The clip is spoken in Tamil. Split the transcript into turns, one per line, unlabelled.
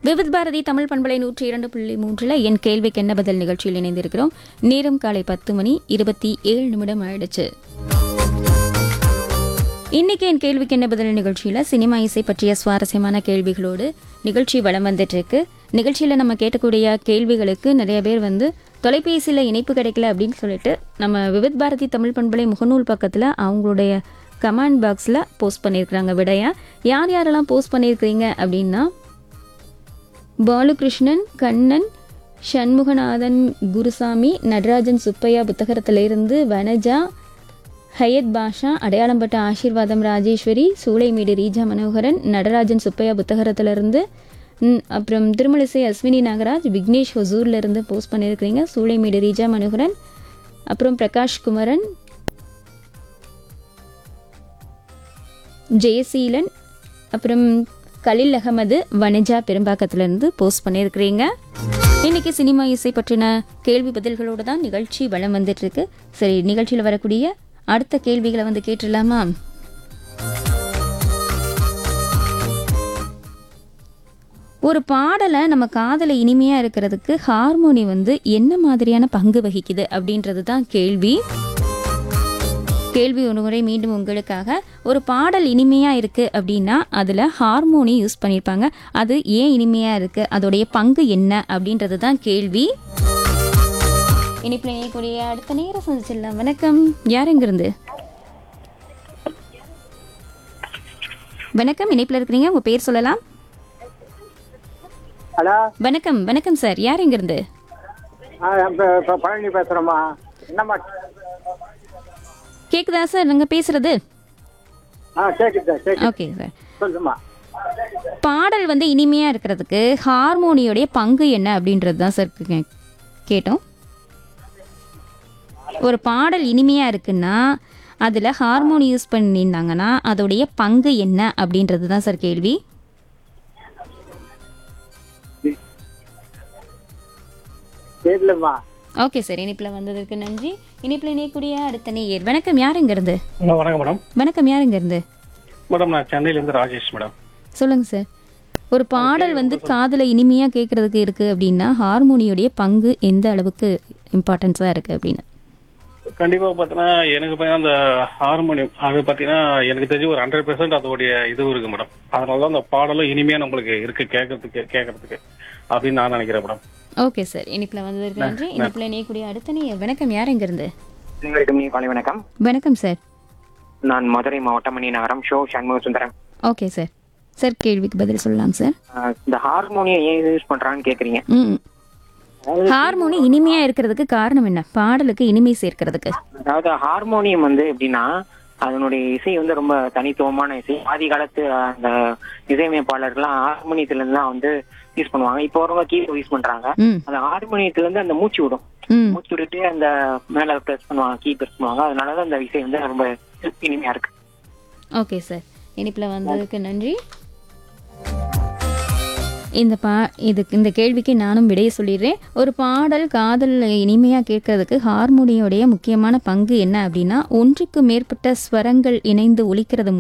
விவித் பாரதி தமிழ் பண்பலை நூற்றி இரண்டு புள்ளி மூன்றில் என் கேள்விக்கு என்ன பதில் நிகழ்ச்சியில் இணைந்திருக்கிறோம் நேரம் காலை பத்து மணி இருபத்தி ஏழு நிமிடம் ஆயிடுச்சு இன்னைக்கு என் கேள்விக்கு என்ன பதில் நிகழ்ச்சியில் சினிமா இசை பற்றிய சுவாரஸ்யமான கேள்விகளோடு நிகழ்ச்சி வலம் வந்துட்டு இருக்கு நிகழ்ச்சியில் நம்ம கேட்கக்கூடிய கேள்விகளுக்கு நிறைய பேர் வந்து தொலைபேசியில் இணைப்பு கிடைக்கல அப்படின்னு சொல்லிட்டு நம்ம விவித் பாரதி தமிழ் பண்பலை முகநூல் பக்கத்தில் அவங்களுடைய கமெண்ட் பாக்ஸில் போஸ்ட் பண்ணியிருக்கிறாங்க விடையா யார் யாரெல்லாம் போஸ்ட் பண்ணியிருக்கிறீங்க அப்படின்னா பாலுகிருஷ்ணன் கண்ணன் சண்முகநாதன் குருசாமி நடராஜன் சுப்பையா புத்தகத்திலிருந்து வனஜா ஹயத் பாஷா அடையாளம்பட்ட ஆசீர்வாதம் ராஜேஸ்வரி சூளைமீடு ரீஜா மனோகரன் நடராஜன் சுப்பையா புத்தகத்திலிருந்து ம், அப்புறம் திருமலிசை அஸ்வினி நாகராஜ் விக்னேஷ் ஹொசூர்ல இருந்து போஸ்ட் பண்ணியிருக்கிறீங்க சூளைமீடு ரீஜா மனோகரன் அப்புறம் பிரகாஷ் குமரன் ஜெயசீலன் அப்புறம் கலில் அகமது வனிஜா பெரும்பாக்கத்திலிருந்து போஸ்ட் பண்ணியிருக்கிறீங்க இன்னைக்கு சினிமா இசை பற்றின கேள்வி பதில்களோடு தான் நிகழ்ச்சி வளம் வந்துட்டு இருக்கு சரி நிகழ்ச்சியில் வரக்கூடிய அடுத்த கேள்விகளை வந்து கேட்டுடலாமா ஒரு பாடலை நம்ம காதல இனிமையாக இருக்கிறதுக்கு ஹார்மோனி வந்து என்ன மாதிரியான பங்கு வகிக்குது அப்படின்றது தான் கேள்வி கேள்வி ஒரு முறை மீண்டும் உங்களுக்காக ஒரு பாடல் இனிமையாக இருக்குது அப்படின்னா அதில் ஹார்மோனி யூஸ் பண்ணியிருப்பாங்க அது ஏன் இனிமையாக இருக்குது அதோடைய பங்கு என்ன அப்படின்றது தான் கேள்வி இனிப்பில் இணையக்கூடிய அடுத்த நேரம் சந்திச்சிடலாம் வணக்கம் யார் எங்கிருந்து வணக்கம் இணைப்பில் இருக்கிறீங்க உங்கள் பேர் சொல்லலாம்
ஹலோ
வணக்கம் வணக்கம் சார் யார் எங்கிருந்து
ஆ இப்போ இப்போ பழனி பேசுகிறோம்மா என்னம்மா
கேக்குதா சார் நாங்கள் பேசுறது
ஆ கேட்குது கேட்குது
ஓகே சார்
சொல்லுமா
பாடல் வந்து இனிமையாக இருக்கிறதுக்கு ஹார்மோனியோடைய பங்கு என்ன அப்படின்றது தான் சார் கே- கேட்டோம் ஒரு பாடல் இனிமையாக இருக்குன்னா அதில் ஹார்மோனி யூஸ் பண்ணியிருந்தாங்கன்னா அதோடைய பங்கு என்ன அப்படின்றது தான் சார் கேள்வி
தெரியலம்மா
ஓகே சார் இனிப்பில் வந்ததற்கு நன்றி இனிப்பில் இணையக்கூடிய அடுத்த நேயர் வணக்கம் யார் இருந்து
ஹலோ வணக்கம் மேடம்
வணக்கம் யார் இருந்து
மேடம் நான் சென்னையிலேருந்து ராஜேஷ் மேடம்
சொல்லுங்க சார் ஒரு பாடல் வந்து காதுல இனிமையா கேட்கறதுக்கு இருக்கு அப்படின்னா ஹார்மோனியோடைய பங்கு எந்த அளவுக்கு இம்பார்ட்டன்ஸா இருக்கு அப்படின்னு
கண்டிப்பாக பார்த்தீங்கன்னா எனக்கு பார்த்தீங்கன்னா அந்த ஹார்மோனியம் அது பார்த்தீங்கன்னா எனக்கு தெரிஞ்சு ஒரு ஹண்ட்ரட் பெர்சன்ட் அதோடைய இது இருக்கு மேடம் அதனால தான் அந்த பாடலும் இனிமையாக நம்மளுக்கு இருக்கு கேட்கறதுக்கு கேட்கறதுக்கு அப்படின்னு நான் நினைக்கிறேன் மேடம்
ஓகே சார் இனிப்புல வந்ததற்கு நன்றி இனிப்புல இணையக்கூடிய அடுத்த நேயர் வணக்கம் யார் எங்க இருந்து
உங்களுக்கும் நீ காலை வணக்கம்
வணக்கம் சார்
நான் மதுரை மாவட்டம் மணி நகரம் ஷோ Shanmuga Sundaram
okay sir sir கேள்விக்கு பதில் சொல்லலாம் சார்
ஆஹ் இந்த ஹார்மோனியம் ஏன் யூஸ் பண்றான்னு கேக்குறீங்க
ம் ஹார்மோனி இனிமையா இருக்கிறதுக்கு காரணம் என்ன பாடலுக்கு இனிமை சேர்க்கிறதுக்கு
அதாவது ஹார்மோனியம் வந்து எப்படின்னா அதனுடைய இசை வந்து ரொம்ப தனித்துவமான இசை ஆதி காலத்து அந்த இசையமைப்பாளர்கள்லாம் ஹார்மோனியத்துல இருந்து தான் வந்து யூஸ் பண்ணுவாங்க இப்போ வரவங்க கீபோர்ட் யூஸ் பண்றாங்க
ம்
அந்த ஹார்மோனியத்துல இருந்து அந்த மூச்சு விடும்
ம்
மூச்சு விட்டுட்டு அந்த மேல பிரஸ் பண்ணுவாங்க கீ பிரஸ் பண்ணுவாங்க அதனாலதான் அந்த இசை வந்து ரொம்ப இனிமையா இருக்கு
ஓகே சார் இனிப்பில் வந்ததுக்கு நன்றி இந்த பா இதுக்கு இந்த கேள்விக்கு நானும் விடையை சொல்லிடுறேன் ஒரு பாடல் காதல் இனிமையாக கேட்கறதுக்கு ஹார்மோனியோடைய முக்கியமான பங்கு என்ன அப்படின்னா ஒன்றுக்கு மேற்பட்ட ஸ்வரங்கள் இணைந்து ஒலிக்கிறது